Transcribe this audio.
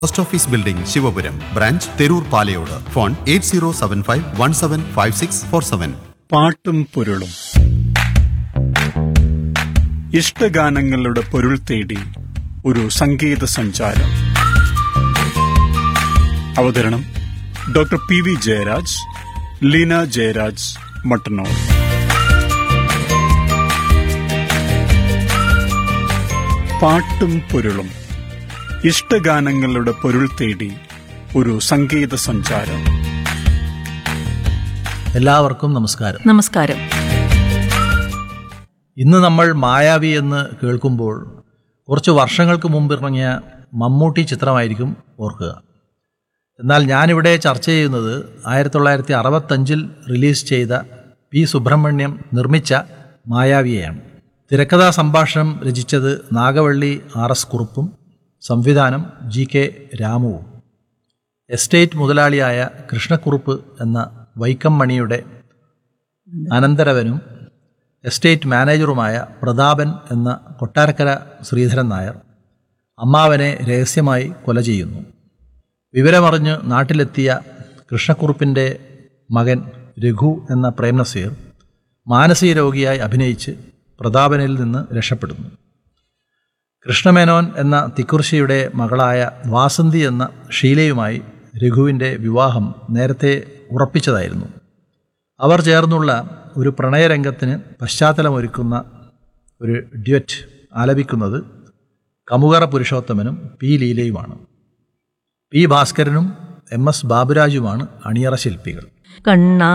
post office building Sivapuram branch Theroor Palayode phone eight zero seven five one seven five six four seven പാട്ടും പൊരുളും ഇഷ്ടഗാനങ്ങളുടെ പൊരുൾ തേടി ഒരു സംഗീത സഞ്ചാരം അവതരണം doctor P V Jayaraj Leena Jayaraj Mattannur പാട്ടും പൊരുളും ഇഷ്ടഗാനങ്ങളുടെ പൊരുൾ തേടി ഒരു സംഗീത സഞ്ചാരം എല്ലാവർക്കും നമസ്കാരം നമസ്കാരം ഇന്ന് നമ്മൾ മായാവി എന്ന് കേൾക്കുമ്പോൾ കുറച്ച് വർഷങ്ങൾക്ക് മുമ്പ് ഇറങ്ങിയ മമ്മൂട്ടി ചിത്രമായിരിക്കും ഓർക്കുക എന്നാൽ ഞാനിവിടെ ചർച്ച ചെയ്യുന്നത് ആയിരത്തി തൊള്ളായിരത്തി അറുപത്തഞ്ചിൽ റിലീസ് ചെയ്ത പി സുബ്രഹ്മണ്യം നിർമ്മിച്ച മായാവിയെയാണ് തിരക്കഥാ സംഭാഷണം രചിച്ചത് നാഗവള്ളി ആർ എസ് കുറുപ്പും സംവിധാനം ജി കെ രാമുവും എസ്റ്റേറ്റ് മുതലാളിയായ കൃഷ്ണക്കുറുപ്പ് എന്ന വൈക്കം മണിയുടെ അനന്തരവനും എസ്റ്റേറ്റ് മാനേജറുമായ പ്രതാപൻ എന്ന കൊട്ടാരക്കര ശ്രീധരൻ നായർ അമ്മാവനെ രഹസ്യമായി കൊല ചെയ്യുന്നു വിവരമറിഞ്ഞ് നാട്ടിലെത്തിയ കൃഷ്ണക്കുറുപ്പിൻ്റെ മകൻ രഘു എന്ന പ്രേംനസീർ മാനസിക രോഗിയായി അഭിനയിച്ച് പ്രതാപനിൽ നിന്ന് രക്ഷപ്പെടുന്നു കൃഷ്ണമേനോൻ എന്ന തിക്കുറിശിയുടെ മകളായ വാസന്തി എന്ന ഷീലയുമായി രഘുവിൻ്റെ വിവാഹം നേരത്തെ ഉറപ്പിച്ചതായിരുന്നു അവർ ചേർന്നുള്ള ഒരു പ്രണയരംഗത്തിന് പശ്ചാത്തലമൊരുക്കുന്ന ഒരു ഡ്യുവറ്റ് ആലപിക്കുന്നത് കമുകറ പുരുഷോത്തമനും പി ലീലയുമാണ് പി ഭാസ്കരനും എം എസ് ബാബുരാജുമാണ് അണിയറ ശില്പികൾ കണ്ണാ